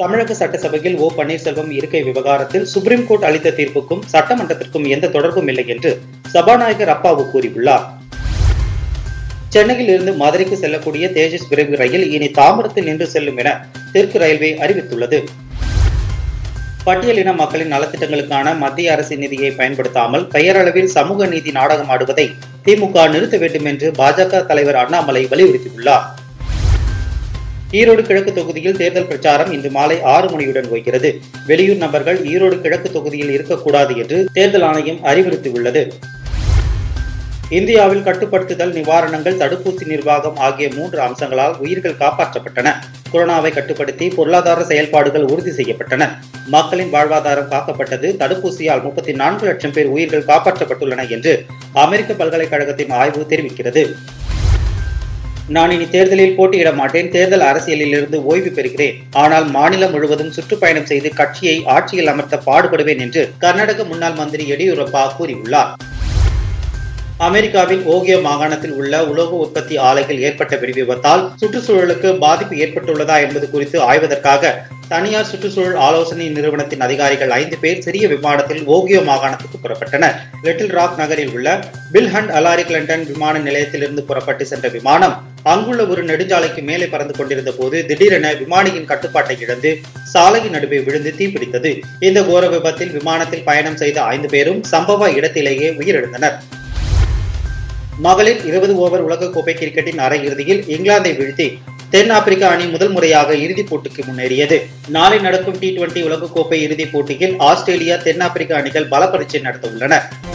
தமிழக சட்டசபையில் ஓ பன்னீர்செல்வம் இருக்கை விவகாரத்தில் சுப்ரீம் கோர்ட் அளித்த தீர்ப்புக்கும் சட்டமன்றத்திற்கும் எந்த தொடர்பும் இல்லை என்று சபாநாயகர் அப்பாவு கூறியுள்ளார் சென்னையில் இருந்து மதுரைக்கு செல்லக்கூடிய தேஜஸ் விரைவு ரயில் இனி தாம்பரத்தில் நின்று செல்லும் என தெற்கு ரயில்வே அறிவித்துள்ளது பட்டியலின மக்களின் நலத்திட்டங்களுக்கான மத்திய அரசின் நிதியை பயன்படுத்தாமல் பெயரளவில் சமூக நீதி நாடகம் ஆடுவதை திமுக நிறுத்த வேண்டும் என்று பாஜக தலைவர் அண்ணாமலை வலியுறுத்தியுள்ளார் ஈரோடு கிழக்கு தொகுதியில் தேர்தல் பிரச்சாரம் இன்று மாலை ஆறு மணியுடன் ஓய்கிறது வெளியூர் நபர்கள் ஈரோடு கிழக்கு தொகுதியில் இருக்கக்கூடாது என்று தேர்தல் ஆணையம் அறிவுறுத்தியுள்ளது இந்தியாவில் கட்டுப்படுத்துதல் நிவாரணங்கள் தடுப்பூசி நிர்வாகம் ஆகிய மூன்று அம்சங்களால் உயிர்கள் காப்பாற்றப்பட்டன கொரோனாவை கட்டுப்படுத்தி பொருளாதார செயல்பாடுகள் உறுதி செய்யப்பட்டன மக்களின் வாழ்வாதாரம் காக்கப்பட்டது தடுப்பூசியால் முப்பத்தி நான்கு லட்சம் பேர் உயிர்கள் காப்பாற்றப்பட்டுள்ளன என்று அமெரிக்க பல்கலைக்கழகத்தின் ஆய்வு தெரிவிக்கிறது நான் இனி தேர்தலில் போட்டியிட மாட்டேன் தேர்தல் அரசியலில் இருந்து ஓய்வு பெறுகிறேன் ஆனால் மாநிலம் முழுவதும் சுற்றுப்பயணம் செய்து கட்சியை ஆட்சியில் அமர்த்த பாடுபடுவேன் என்று கர்நாடக முன்னாள் மந்திரி எடியூரப்பா கூறியுள்ளார் அமெரிக்காவின் ஓகியோ மாகாணத்தில் உள்ள உலோக உற்பத்தி ஆலையில் ஏற்பட்ட வெடி விபத்தால் சுற்றுச்சூழலுக்கு பாதிப்பு ஏற்பட்டுள்ளதா என்பது குறித்து ஆய்வதற்காக தனியார் சுற்றுச்சூழல் ஆலோசனை நிறுவனத்தின் அதிகாரிகள் ஐந்து பேர் சிறிய விமானத்தில் ஓகியோ மாகாணத்துக்கு புறப்பட்டனர் லிட்டில் ராக் நகரில் உள்ள பில்ஹண்ட் அலாரி கிளண்டன் விமான நிலையத்திலிருந்து புறப்பட்டு சென்ற விமானம் அங்குள்ள ஒரு நெடுஞ்சாலைக்கு மேலே பறந்து கொண்டிருந்த போது திடீரென விமானியின் கட்டுப்பாட்டை இழந்து சாலையின் நடுவே விழுந்து தீப்பிடித்தது இந்த கோர விபத்தில் விமானத்தில் பயணம் செய்த ஐந்து பேரும் சம்பவ இடத்திலேயே உயிரிழந்தனர் மகளிர் இருபது ஓவர் உலகக்கோப்பை கிரிக்கெட்டின் அரையிறுதியில் இங்கிலாந்தை வீழ்த்தி தென்னாப்பிரிக்கா அணி முதல் முறையாக இறுதிப் போட்டிக்கு முன்னேறியது நாளை நடக்கும் டி டுவெண்டி உலகக்கோப்பை இறுதிப் போட்டியில் ஆஸ்திரேலியா தென்னாப்பிரிக்கா அணிகள் பல பரீட்சை நடத்த உள்ளன